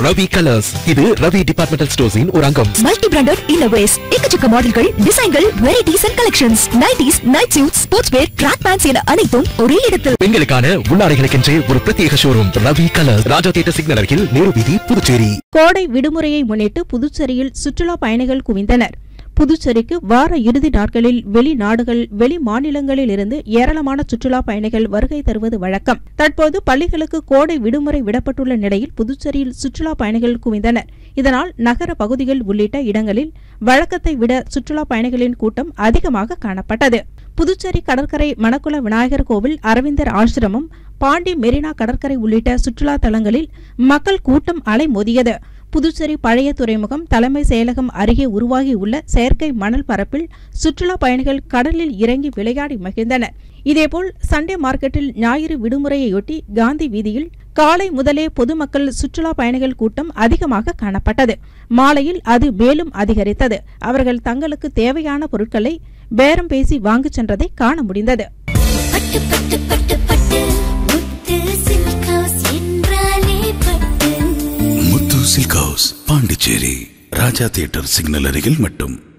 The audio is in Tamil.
ரவி கலர்ஸ் இது ரவி டிபார்ட்மெண்டல் ஸ்டோர்ஸின் ஒரு அங்கம் மல்டி பிராண்டட் இன்னோவேஸ் எக்கச்சக்க மாடல்கள் டிசைன்கள் varieties and collections nighties night suit sports wear track pants என அனைத்தும் ஒரே இடத்தில் பெண்களுக்கான உள்ளாடைகளுக்கென்றே ஒரு பிரத்யேக showroom Ravi colours Raja theatre signal அருகில் நேரு வீதி புதுச்சேரி கோடை விடுமுறையை முன்னிட்டு புதுச்சேரியில் சுற்றுலா பயணிகள் குவிந்தனர் புதுச்சேரிக்கு வார இறுதி நாட்களில் வெளிநாடுகள் வெளி மாநிலங்களில் இருந்து ஏராளமான சுற்றுலா பயணிகள் வருகை தருவது வழக்கம் தற்போது பள்ளிகளுக்கு கோடை விடுமுறை விடப்பட்டுள்ள நிலையில் புதுச்சேரியில் சுற்றுலா பயணிகள் குவிந்தனர் இதனால் நகர பகுதிகள் உள்ளிட்ட இடங்களில் வழக்கத்தை விட சுற்றுலா பயணிகளின் கூட்டம் அதிகமாக காணப்பட்டது புதுச்சேரி கடற்கரை மணக்குள விநாயகர் கோவில் அரவிந்தர் ஆசிரமம் பாண்டி மெரினா கடற்கரை உள்ளிட்ட சுற்றுலா தலங்களில் மக்கள் கூட்டம் அலைமோதியது புதுச்சேரி பழைய துறைமுகம் தலைமை செயலகம் அருகே உருவாகியுள்ள செயற்கை மணல் பரப்பில் சுற்றுலா பயணிகள் கடலில் இறங்கி விளையாடி மகிழ்ந்தனர் இதேபோல் சண்டே மார்க்கெட்டில் ஞாயிறு விடுமுறையொட்டி காந்தி வீதியில் காலை முதலே பொதுமக்கள் சுற்றுலா பயணிகள் கூட்டம் அதிகமாக காணப்பட்டது மாலையில் அது மேலும் அதிகரித்தது அவர்கள் தங்களுக்கு தேவையான பொருட்களை பேரம் பேசி வாங்கிச் சென்றதை காண முடிந்தது பட்டு பட்டு பட்டு பட்டு முத்து சில்க் ஹவுஸ் என்றாலே Pattu Muthu silk house Pondicherry Raja theatre signal அருகில் மட்டும்